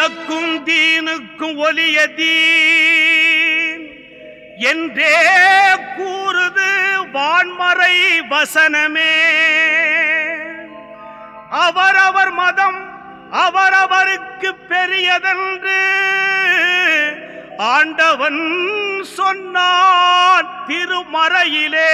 குலக்கும் தீனுக்கும் ஒலியதீன் என்றே கூறுது வான்மறை வசனமே அவரவர் மதம் அவரவருக்கு பெரியதென்று ஆண்டவன் சொன்னான் திருமறையிலே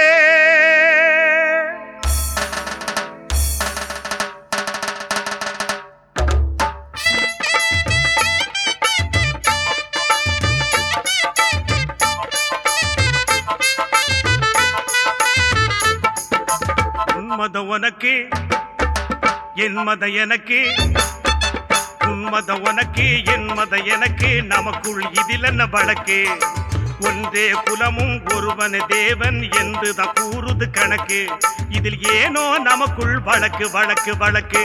உன்மதம் உனக்கு என் மத எனக்கு உன்மத உனக்கு என் மத எனக்கு நமக்குள் இதில் என்ன வழக்கு ஒன்றே குலமும் ஒருவன் தேவன் என்றுதான் கூறுது கணக்கு இதில் ஏனோ நமக்குள் வழக்கு வழக்கு வழக்கு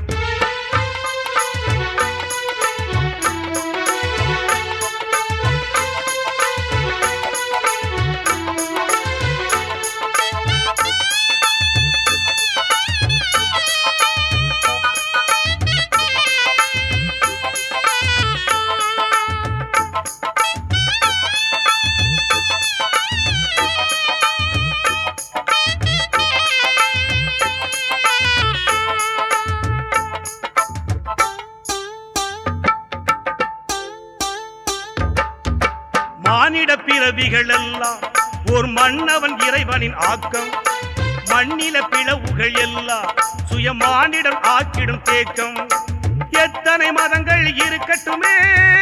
மானிட பிறவிகள் எல்லாம் ஒரு மன்னவன் இறைவனின் ஆக்கம் மண்ணில பிளவுகள் எல்லாம் சுயமானிடம் ஆக்கிடும் தேக்கம் எத்தனை மதங்கள் இருக்கட்டுமே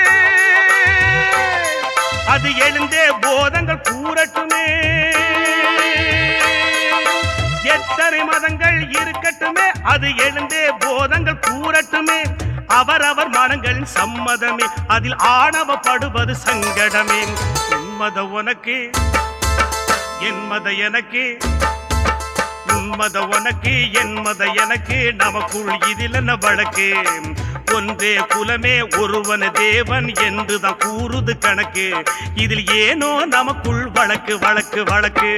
அது எழுந்தே போதங்கள் கூறட்டுமே எத்தனை மதங்கள் இருக்கட்டுமே அது எழுந்தே போதங்கள் கூறட்டுமே அவரவர் மனங்களின் சம்மதமே அதில் ஆணவப்படுவது சங்கடமே உன்மத உனக்கு என் மத எனக்கு உன்மத உனக்கு என் மத எனக்கு நமக்குள் இதில் என்ன வழக்கு ஒன்றே குலமே ஒருவன் தேவன் என்றுதான் கூறுது கணக்கு இதில் ஏனோ நமக்குள் வழக்கு வழக்கு வழக்கு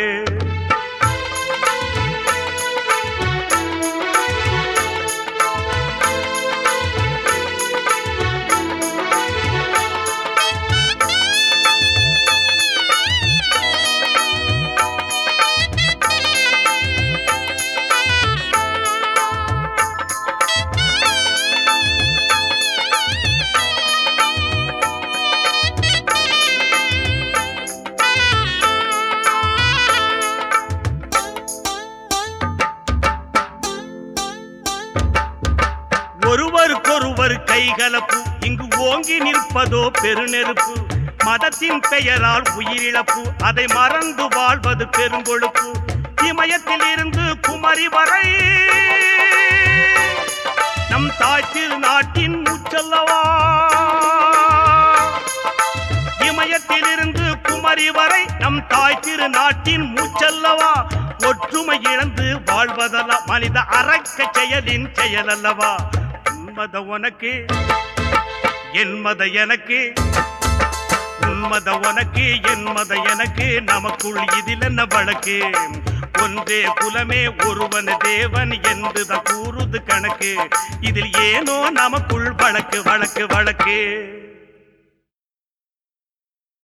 ஒருவருக்கொருவர் கைகலப்பு இங்கு ஓங்கி நிற்பதோ பெருநெருப்பு மதத்தின் பெயரால் உயிரிழப்பு அதை மறந்து வாழ்வது பெருங்கொழுப்பு இமயத்தில் இருந்து குமரி வரை நம் தாய் திருநாட்டின் மூச்சல்லவா இமயத்திலிருந்து குமரி வரை நம் தாய் திருநாட்டின் மூச்சல்லவா ஒற்றுமை இழந்து வாழ்வதல்ல மனித அரக்க செயலின் செயல் அல்லவா உன்மத உனக்கு என் மத எனக்கு உன்மத உனக்கு என் மத எனக்கு நமக்குள் இதில் என்ன வழக்கு ஒன்றே குலமே ஒருவன் தேவன் என்றுதான் கூறுது கணக்கு இதில் ஏனோ நமக்குள் வழக்கு வழக்கு வழக்கு